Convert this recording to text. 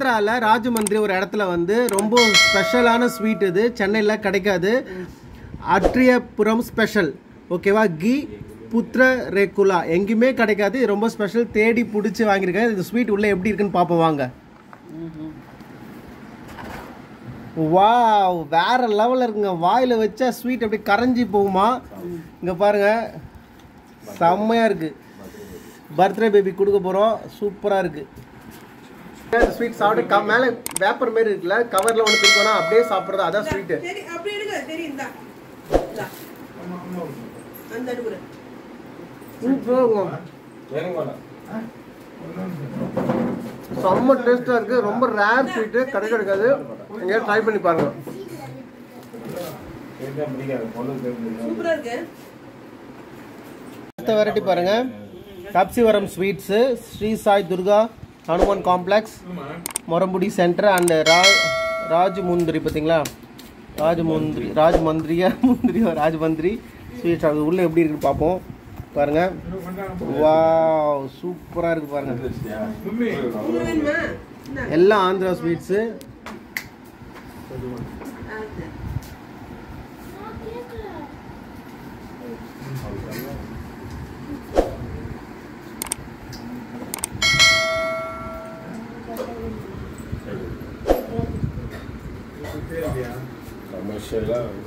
ஆந்திராவில் ராஜமந்திரி ஒரு இடத்துல வந்து ரொம்ப ஸ்பெஷலான ஸ்வீட் இது சென்னையில் கிடைக்காது அட்ரியபுரம் ஸ்பெஷல் ஓகேவா கீ புத்ர ரேகுலா எங்கேயுமே கிடைக்காது இது ரொம்ப ஸ்பெஷல் தேடி பிடிச்சி வாங்கியிருக்கேன் இந்த ஸ்வீட் உள்ளே எப்படி இருக்குன்னு பார்ப்போம் வாங்க வாவ் வேற லெவலில் இருக்குங்க வாயில் வச்சா ஸ்வீட் அப்படியே கரைஞ்சி போகுமா இங்கே பாருங்க செம்மையாக இருக்கு பர்த்டே பேபி கொடுக்க போகிறோம் சூப்பராக இருக்கு ஸ்வீட் சாப்பிட்டு க மேலே பேப்பர் மாரி இருக்குல்ல கவரில் ஒன்று பிடிக்கணும் அப்படியே சாப்பிட்றது அதான் ஸ்வீட்டு சரி அப்படி எடுங்க சரி இந்தா இந்தா. அந்த அடுப்புல செம்ம டேஸ்ட்டாக இருக்குது ரொம்ப ரேர் ஸ்வீட்டு கடை கிடைக்காது எங்கேயாவது ட்ரை பண்ணி பாருங்க சூப்பரா இருக்கு அடுத்த வெரைட்டி பாருங்க கப்சிவரம் sweets Sri Sai Durga Hanuman complex Morampudi centre and ரா ராஜமுந்திரி பார்த்தீங்களா ராஜமுந்திரி ராஜமந்திரியா முந்திரியா ராஜமந்திரி ஸ்வீட்ஸ் அது உள்ளே எப்படி இருக்குன்னு பார்ப்போம் பாருங்க வாவ் சூப்பராக இருக்கு பாருங்க உங்களுக்கு வேணுமா இந்தா. எல்லாம் ஆந்திரா ஸ்வீட்ஸு ஆ, சரி. கமர்ஷியலாக